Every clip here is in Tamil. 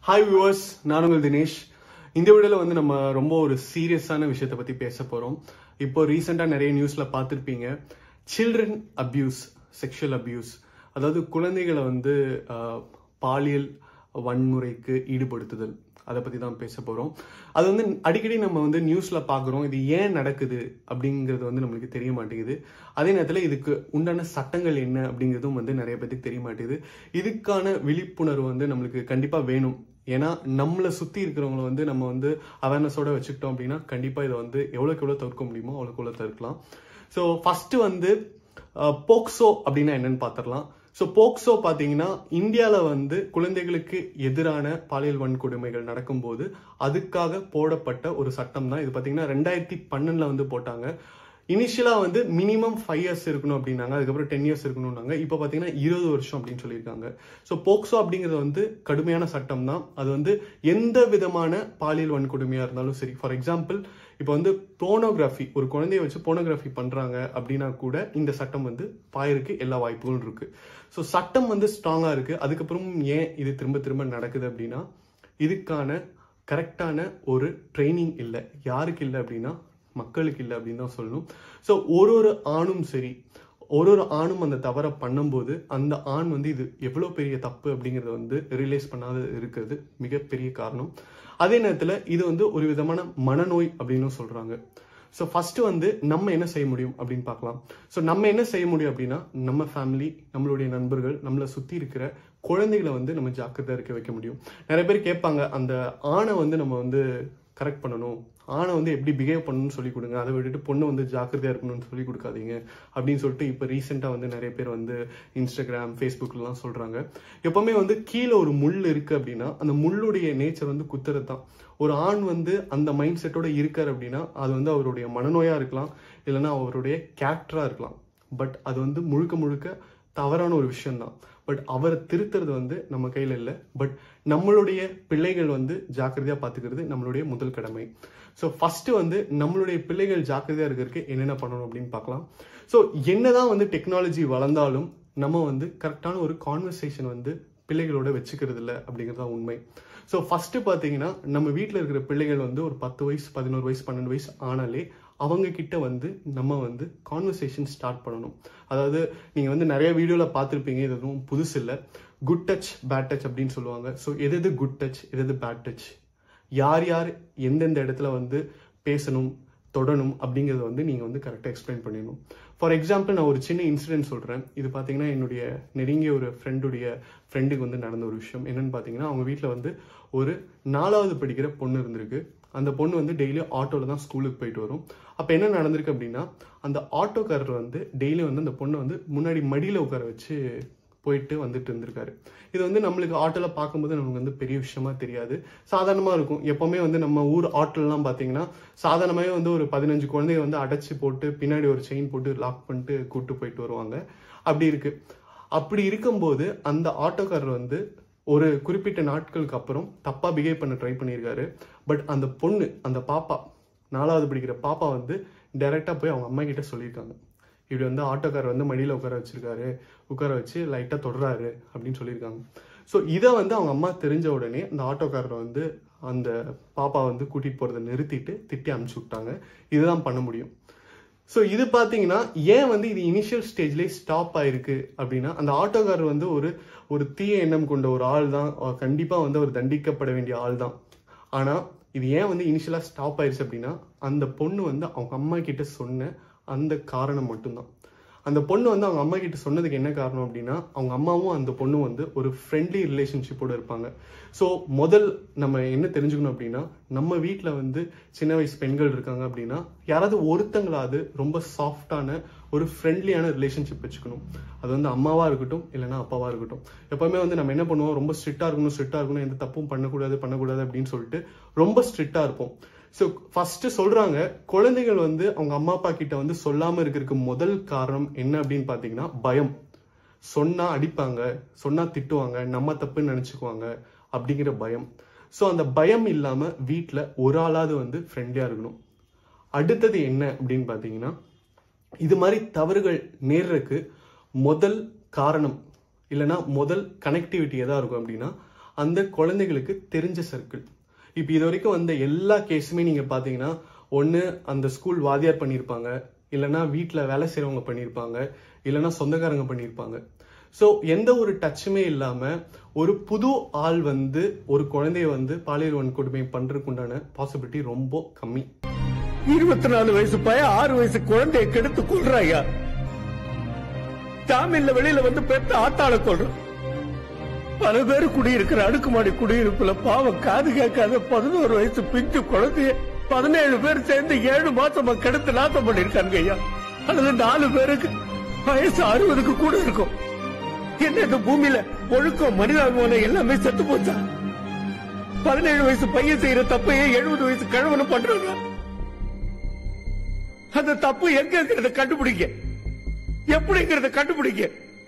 ஹாய் வியூவர்ஸ் நான் உங்கள் தினேஷ் இந்த வீடியோல வந்து நம்ம ரொம்ப ஒரு சீரியஸான விஷயத்தை பத்தி பேச போறோம் இப்போ ரீசெண்டா நிறைய நியூஸ்ல பார்த்துருப்பீங்க சில்ட்ரன் அபியூஸ் செக்ஷுவல் அபியூஸ் அதாவது குழந்தைகளை வந்து ஆஹ், பாலியல் வன்முறைக்கு ஈடுபடுத்துதல் அதை பத்தி தான் பேச போறோம் அது வந்து அடிக்கடி நம்ம வந்து நியூஸ்ல பாக்குறோம் இது ஏன் நடக்குது அப்படிங்கிறது வந்து நம்மளுக்கு தெரிய மாட்டேங்குது அதே நேரத்துல இதுக்கு உண்டான சட்டங்கள் என்ன அப்படிங்கிறதும் வந்து நிறைய பேருக்கு தெரிய மாட்டேங்குது இதுக்கான விழிப்புணர்வு வந்து நம்மளுக்கு கண்டிப்பா வேணும் ஏன்னா நம்மளை சுத்தி இருக்கிறவங்கள வந்து நம்ம வந்து அவேர்னஸோட வச்சுக்கிட்டோம் அப்படின்னா கண்டிப்பா இதை வந்து எவ்வளவுக்கு எவ்வளவு தவிர்க்க முடியுமோ அவ்வளவுக்கு எவ்வளவு தவிர்க்கலாம் ஸோ ஃபர்ஸ்ட் வந்து போக்சோ அப்படின்னா என்னன்னு பார்த்துடலாம் ஸோ போக்சோ பார்த்தீங்கன்னா இந்தியாவில் வந்து குழந்தைகளுக்கு எதிரான பாலியல் வன்கொடுமைகள் நடக்கும்போது அதுக்காக போடப்பட்ட ஒரு சட்டம் தான் இது பார்த்தீங்கன்னா ரெண்டாயிரத்தி பன்னெண்டில் வந்து போட்டாங்க இனிஷியலாக வந்து மினிமம் ஃபைவ் இயர்ஸ் இருக்கணும் அப்படின்னாங்க அதுக்கப்புறம் டென் இயர்ஸ் இருக்கணும்னாங்க இப்போ பார்த்தீங்கன்னா இருபது வருஷம் அப்படின்னு சொல்லியிருக்காங்க ஸோ போக்சோ அப்படிங்கிறது வந்து கடுமையான சட்டம் தான் அது வந்து எந்த விதமான பாலியல் வன்கொடுமையாக இருந்தாலும் சரி ஃபார் எக்ஸாம்பிள் இப்போ வந்து போனோகிராஃபி ஒரு குழந்தைய வச்சு போனோகிராஃபி பண்றாங்க அப்படின்னா கூட இந்த சட்டம் வந்து பாயிருக்கு எல்லா வாய்ப்புகளும் இருக்கு ஸோ சட்டம் வந்து ஸ்ட்ராங்கா இருக்கு அதுக்கப்புறம் ஏன் இது திரும்ப திரும்ப நடக்குது அப்படின்னா இதுக்கான கரெக்டான ஒரு ட்ரைனிங் இல்லை யாருக்கு இல்லை அப்படின்னா மக்களுக்கு இல்லை அப்படின்னு தான் சொல்லணும் ஸோ ஒரு ஒரு ஆணும் சரி ஒரு ஒரு ஆணும் அந்த தவறை பண்ணும்போது அந்த ஆண் வந்து இது எவ்வளோ பெரிய தப்பு அப்படிங்கிறத வந்து ரியலைஸ் பண்ணாத இருக்கிறது மிகப்பெரிய காரணம் அதே நேரத்தில் இது வந்து ஒரு விதமான மனநோய் அப்படின்னு சொல்றாங்க ஸோ ஃபர்ஸ்ட் வந்து நம்ம என்ன செய்ய முடியும் அப்படின்னு பார்க்கலாம் ஸோ நம்ம என்ன செய்ய முடியும் அப்படின்னா நம்ம ஃபேமிலி நம்மளுடைய நண்பர்கள் நம்மளை சுற்றி இருக்கிற குழந்தைகளை வந்து நம்ம ஜாக்கிரதையாக இருக்க வைக்க முடியும் நிறைய பேர் கேட்பாங்க அந்த ஆணை வந்து நம்ம வந்து கரெக்ட் பண்ணணும் ஆணை வந்து எப்படி பிஹேவ் பண்ணணும்னு சொல்லி கொடுங்க அதை விட்டுட்டு பொண்ணு வந்து ஜாக்கிரதையா இருக்கணும்னு சொல்லி கொடுக்காதீங்க அப்படின்னு சொல்லிட்டு இப்போ ரீசெண்டாக வந்து நிறைய பேர் வந்து இன்ஸ்டாகிராம் ஃபேஸ்புக்லாம் சொல்றாங்க எப்பவுமே வந்து கீழே ஒரு முள் இருக்கு அப்படின்னா அந்த முள்ளுடைய நேச்சர் வந்து குத்துறது தான் ஒரு ஆண் வந்து அந்த மைண்ட் செட்டோட இருக்கார் அப்படின்னா அது வந்து அவருடைய மனநோயா இருக்கலாம் இல்லைன்னா அவருடைய கேரக்டரா இருக்கலாம் பட் அது வந்து முழுக்க முழுக்க தவறான ஒரு விஷயம்தான் பட் அவரை திருத்துறது வந்து நம்ம கையில் இல்லை பட் நம்மளுடைய பிள்ளைகள் வந்து ஜாக்கிரதையாக பார்த்துக்கிறது நம்மளுடைய முதல் கடமை ஸோ ஃபர்ஸ்ட் வந்து நம்மளுடைய பிள்ளைகள் ஜாக்கிரதையாக இருக்கிறதுக்கு என்னென்ன பண்ணணும் அப்படின்னு பார்க்கலாம் ஸோ என்னதான் வந்து டெக்னாலஜி வளர்ந்தாலும் நம்ம வந்து கரெக்டான ஒரு கான்வர்சேஷன் வந்து பிள்ளைகளோட வச்சுக்கிறது இல்லை அப்படிங்கிறது தான் உண்மை ஸோ ஃபர்ஸ்ட் பார்த்தீங்கன்னா நம்ம வீட்டில் இருக்கிற பிள்ளைகள் வந்து ஒரு பத்து வயசு பதினோரு வயசு பன்னெண்டு வயசு ஆனாலே அவங்க கிட்ட வந்து நம்ம வந்து கான்வர்சேஷன் ஸ்டார்ட் பண்ணணும் அதாவது நீங்கள் வந்து நிறைய வீடியோவில் பார்த்துருப்பீங்க இது எதுவும் புதுசு இல்லை குட் டச் பேட் டச் அப்படின்னு சொல்லுவாங்க ஸோ எது எது குட் டச் எது எது பேட் டச் யார் யார் எந்தெந்த இடத்துல வந்து பேசணும் தொடணும் அப்படிங்கிறத வந்து நீங்கள் வந்து கரெக்டாக எக்ஸ்பிளைன் பண்ணிடணும் ஃபார் எக்ஸாம்பிள் நான் ஒரு சின்ன இன்சிடென்ட் சொல்கிறேன் இது பார்த்தீங்கன்னா என்னுடைய நெருங்கிய ஒரு ஃப்ரெண்டுடைய ஃப்ரெண்டுக்கு வந்து நடந்த ஒரு விஷயம் என்னன்னு பார்த்தீங்கன்னா அவங்க வீட்டில் வந்து ஒரு நாலாவது படிக்கிற பொண்ணு இருந்திருக்கு அந்த பொண்ணு வந்து டெய்லி ஆட்டோவில் தான் ஸ்கூலுக்கு போயிட்டு வரும் அப்போ என்ன நடந்திருக்கு அப்படின்னா அந்த ஆட்டோக்காரர் வந்து டெய்லி வந்து அந்த பொண்ணை வந்து முன்னாடி மடியில் உட்கார வச்சு போயிட்டு வந்துட்டு இருந்திருக்காரு இது வந்து நம்மளுக்கு ஆட்டோல பார்க்கும்போது நமக்கு வந்து பெரிய விஷயமா தெரியாது சாதாரணமா இருக்கும் எப்பவுமே வந்து நம்ம ஊர் ஆட்டோலாம் பார்த்தீங்கன்னா சாதாரணமாவே வந்து ஒரு பதினஞ்சு குழந்தைய வந்து அடைச்சி போட்டு பின்னாடி ஒரு செயின் போட்டு லாக் பண்ணிட்டு கூட்டு போயிட்டு வருவாங்க அப்படி இருக்கு அப்படி இருக்கும்போது அந்த ஆட்டோக்காரர் வந்து ஒரு குறிப்பிட்ட நாட்களுக்கு அப்புறம் தப்பா பிஹேவ் பண்ண ட்ரை பண்ணியிருக்காரு பட் அந்த பொண்ணு அந்த பாப்பா நாலாவது படிக்கிற பாப்பா வந்து டைரக்டா போய் அவங்க அம்மா கிட்ட சொல்லியிருக்காங்க இப்படி வந்து ஆட்டோக்காரர் வந்து மடியில் உட்கார வச்சிருக்காரு உட்கார வச்சு லைட்டாக தொடுறாரு அப்படின்னு சொல்லியிருக்காங்க ஸோ இதை வந்து அவங்க அம்மா தெரிஞ்ச உடனே அந்த ஆட்டோக்காரரை வந்து அந்த பாப்பா வந்து கூட்டிகிட்டு போகிறத நிறுத்திட்டு திட்டி அனுப்பிச்சு விட்டாங்க இதுதான் பண்ண முடியும் ஸோ இது பார்த்தீங்கன்னா ஏன் வந்து இது இனிஷியல் ஸ்டேஜ்லேயே ஸ்டாப் ஆயிருக்கு அப்படின்னா அந்த ஆட்டோக்காரர் வந்து ஒரு ஒரு தீய எண்ணம் கொண்ட ஒரு ஆள் தான் கண்டிப்பாக வந்து அவர் தண்டிக்கப்பட வேண்டிய ஆள் தான் ஆனால் இது ஏன் வந்து இனிஷியலாக ஸ்டாப் ஆயிருச்சு அப்படின்னா அந்த பொண்ணு வந்து அவங்க அம்மா கிட்ட சொன்ன அந்த காரணம் மட்டும்தான் அந்த பொண்ணு வந்து அவங்க அம்மா கிட்ட சொன்னதுக்கு என்ன காரணம் அப்படின்னா அவங்க அம்மாவும் அந்த பொண்ணும் வந்து ஒரு ஃப்ரெண்ட்லி ரிலேஷன்ஷிப்போட இருப்பாங்க ஸோ முதல் நம்ம என்ன தெரிஞ்சுக்கணும் அப்படின்னா நம்ம வீட்டில் வந்து சின்ன வயசு பெண்கள் இருக்காங்க அப்படின்னா யாராவது ஒருத்தங்களாவது ரொம்ப சாஃப்டான ஒரு ஃப்ரெண்ட்லியான ரிலேஷன்ஷிப் வச்சுக்கணும் அது வந்து அம்மாவா இருக்கட்டும் இல்லைன்னா அப்பாவா இருக்கட்டும் எப்பவுமே வந்து நம்ம என்ன பண்ணுவோம் ரொம்ப ஸ்ட்ரிக்டா இருக்கணும் ஸ்ட்ரிக்டா இருக்கணும் எந்த தப்பும் பண்ணக்கூடாது பண்ணக்கூடாது அப்படின்னு சொல்லிட்டு ரொம்ப ஸ்ட்ரிக்டா இருப்போம் ஸோ ஃபர்ஸ்ட் சொல்றாங்க குழந்தைகள் வந்து அவங்க அம்மா அப்பா கிட்ட வந்து சொல்லாம இருக்கிறதுக்கு முதல் காரணம் என்ன அப்படின்னு பாத்தீங்கன்னா பயம் சொன்னா அடிப்பாங்க சொன்னா திட்டுவாங்க நம்ம தப்புன்னு நினைச்சுக்குவாங்க அப்படிங்கிற பயம் ஸோ அந்த பயம் இல்லாம வீட்டில் ஒரு ஆளாவது வந்து ஃப்ரெண்ட்லியா இருக்கணும் அடுத்தது என்ன அப்படின்னு பாத்தீங்கன்னா இது மாதிரி தவறுகள் நேர்றதுக்கு முதல் காரணம் இல்லைன்னா முதல் கனெக்டிவிட்டி எதா இருக்கும் அப்படின்னா அந்த குழந்தைகளுக்கு தெரிஞ்ச சர்க்கிள் இப்போ இது வரைக்கும் வந்த எல்லா கேஸுமே நீங்க பாத்தீங்கன்னா ஒண்ணு அந்த ஸ்கூல் வாத்தியார் பண்ணியிருப்பாங்க இல்லைன்னா வீட்டில் வேலை செய்றவங்க பண்ணியிருப்பாங்க இல்லைன்னா சொந்தக்காரங்க பண்ணியிருப்பாங்க ஸோ எந்த ஒரு டச்சுமே இல்லாம ஒரு புது ஆள் வந்து ஒரு குழந்தைய வந்து பாலியல் வன்கொடுமை பண்றதுக்கு உண்டான பாசிபிலிட்டி ரொம்ப கம்மி இருபத்தி நாலு வயசு பையன் ஆறு வயசு குழந்தைய கெடுத்து கொள்றாயா ஜாமீன்ல வெளியில வந்து பெத்த ஆத்தாள கொள்றான் பல பேர் குடியிருக்கிற அடுக்குமாடி குடியிருப்புல பாவம் காது கேட்காத பதினோரு வயசு பிஞ்சு குழந்தைய பதினேழு பேர் சேர்ந்து ஏழு மாசமா கெடுத்து நாசம் பண்ணிருக்காங்க ஐயா அல்லது நாலு பேருக்கு வயசு அறுபதுக்கு கூட இருக்கும் என்ன இந்த பூமியில ஒழுக்கம் மனிதாபிமானம் எல்லாமே செத்து போச்சா பதினேழு வயசு பையன் செய்யற தப்பையே எழுபது வயசு கிழவனு பண்றாங்க அந்த தப்பு எங்க இருக்கிறத கண்டுபிடிக்க எப்படிங்கிறத கண்டுபிடிக்க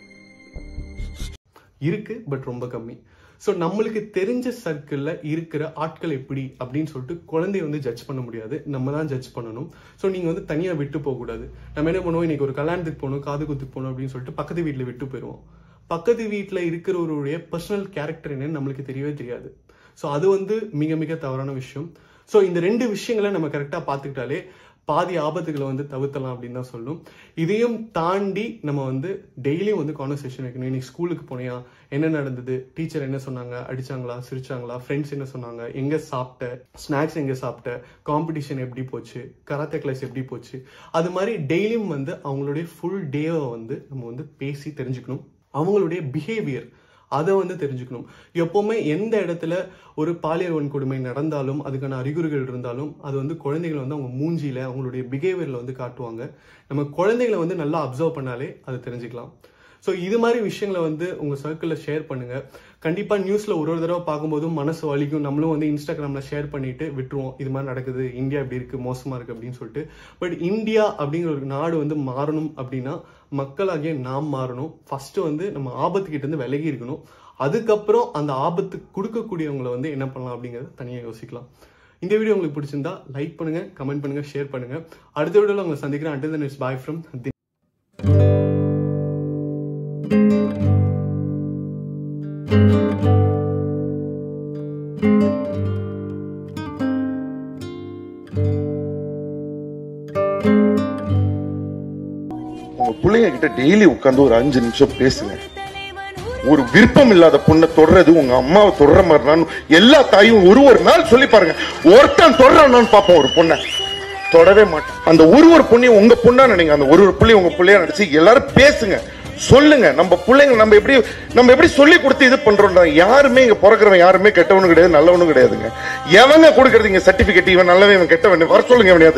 இருக்கு பட் ரொம்ப கம்மி ஸோ நம்மளுக்கு தெரிஞ்ச சர்க்கிளில் இருக்கிற ஆட்கள் எப்படி அப்படின்னு சொல்லிட்டு குழந்தைய வந்து ஜட்ஜ் பண்ண முடியாது நம்ம தான் ஜட்ஜ் பண்ணணும் ஸோ நீங்கள் வந்து தனியாக விட்டு போகக்கூடாது நம்ம என்ன பண்ணுவோம் இன்னைக்கு ஒரு கல்யாணத்துக்கு போகணும் காது குத்துக்கு போகணும் அப்படின்னு சொல்லிட்டு பக்கத்து வீட்டில் விட்டு போயிடுவோம் பக்கத்து வீட்டில் இருக்கிறவருடைய பர்சனல் கேரக்டர் என்னன்னு நம்மளுக்கு தெரியவே தெரியாது ஸோ அது வந்து மிக மிக தவறான விஷயம் ஸோ இந்த ரெண்டு விஷயங்களை நம்ம கரெக்டாக பார்த்துக்கிட்டாலே பாதி ஆபத்துகளை வந்து தவிர்த்தலாம் அப்படின்னு தான் சொல்லும் இதையும் தாண்டி நம்ம வந்து டெய்லியும் வந்து கான்வர்சேஷன் வைக்கணும் இன்னைக்கு ஸ்கூலுக்கு போனியா என்ன நடந்தது டீச்சர் என்ன சொன்னாங்க அடிச்சாங்களா சிரிச்சாங்களா ஃப்ரெண்ட்ஸ் என்ன சொன்னாங்க எங்க சாப்பிட்ட ஸ்நாக்ஸ் எங்க சாப்பிட்ட காம்படிஷன் எப்படி போச்சு கராத்தே கிளாஸ் எப்படி போச்சு அது மாதிரி டெய்லியும் வந்து அவங்களுடைய ஃபுல் டேவை வந்து நம்ம வந்து பேசி தெரிஞ்சுக்கணும் அவங்களுடைய பிஹேவியர் அதை வந்து தெரிஞ்சுக்கணும் எப்பவுமே எந்த இடத்துல ஒரு பாலியல் வன்கொடுமை நடந்தாலும் அதுக்கான அறிகுறிகள் இருந்தாலும் அது வந்து குழந்தைகளை வந்து அவங்க மூஞ்சியில அவங்களுடைய பிஹேவியர்ல வந்து காட்டுவாங்க நம்ம குழந்தைகளை வந்து நல்லா அப்சர்வ் பண்ணாலே அது தெரிஞ்சுக்கலாம் ஸோ இது மாதிரி விஷயங்களை வந்து உங்க சர்க்கிளில் ஷேர் பண்ணுங்க கண்டிப்பா நியூஸ்ல ஒரு ஒரு தடவை பார்க்கும்போதும் மனசு வலிக்கும் நம்மளும் வந்து இன்ஸ்டாகிராம்ல ஷேர் பண்ணிட்டு விட்டுருவோம் இது மாதிரி நடக்குது இந்தியா இப்படி இருக்கு மோசமா இருக்கு அப்படின்னு சொல்லிட்டு பட் இந்தியா அப்படிங்கிற ஒரு நாடு வந்து மாறணும் அப்படின்னா மக்களாகிய நாம் மாறணும் ஃபர்ஸ்ட் வந்து நம்ம ஆபத்து கிட்ட இருந்து விலகி இருக்கணும் அதுக்கப்புறம் அந்த ஆபத்து கொடுக்கக்கூடியவங்களை வந்து என்ன பண்ணலாம் அப்படிங்கறத தனியாக யோசிக்கலாம் இந்த வீடியோ உங்களுக்கு பிடிச்சிருந்தா லைக் பண்ணுங்க கமெண்ட் பண்ணுங்க ஷேர் பண்ணுங்க அடுத்த வீடியோல உங்களை சந்திக்கிறேன் until then it's bye from உங்க பிள்ளைங்க கிட்ட டெய்லி உட்கார்ந்து ஒரு அஞ்சு நிமிஷம் பேசுங்க ஒரு விருப்பம் இல்லாத பொண்ணை தொடர்றது உங்க அம்மாவை தொடர மாதிரினான்னு எல்லா தாயும் ஒரு ஒரு நாள் சொல்லி பாருங்க ஒருத்தன் தொடறான்னு பார்ப்போம் ஒரு பொண்ணை தொடவே மாட்டேன் அந்த ஒரு ஒரு பொண்ணையும் உங்க பொண்ணா நினைங்க அந்த ஒரு ஒரு பிள்ளைய உங்க பிள்ளையா நினைச்சு எல்லாரும் பேசுங்க சொல்லுங்க நம்ம பிள்ளைங்க நம்ம எப்படி நம்ம எப்படி சொல்லி கொடுத்து இது பண்றோம் யாருமே இங்க பிறக்கிறவன் யாருமே கெட்டவனும் கிடையாது நல்லவனும் கிடையாதுங்க எவங்க கொடுக்கறது இங்க சர்டிபிகேட் இவன் நல்லவன் இவன் கெட்டவன் வர சொல்லுங்க எவனையாவது